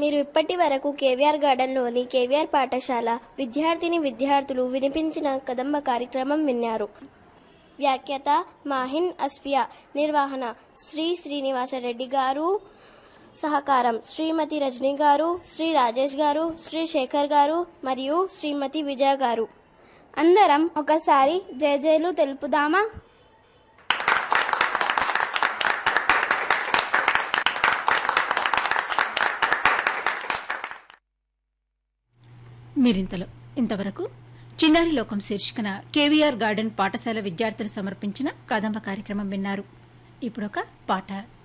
మీరు ఇప్పటి వరకు కేవీఆర్ గార్డెన్లోని కేవీఆర్ పాఠశాల విద్యార్థిని విద్యార్థులు వినిపించిన కదంబ కార్యక్రమం విన్నారు వ్యాఖ్యత మాహిన్ అస్ఫియా నిర్వహణ శ్రీ శ్రీనివాసరెడ్డి గారు సహకారం శ్రీమతి రజనీ గారు శ్రీ రాజేష్ గారు శ్రీ శేఖర్ గారు మరియు శ్రీమతి విజయ గారు అందరం ఒకసారి జేజేలు తెలుపుదామా మీరింతలో ఇంతవరకు చిన్నారి లోకం శీర్షికన కేవీఆర్ గార్డెన్ పాఠశాల విద్యార్థులు సమర్పించిన కదంబ కార్యక్రమం విన్నారు ఇప్పుడొక పాట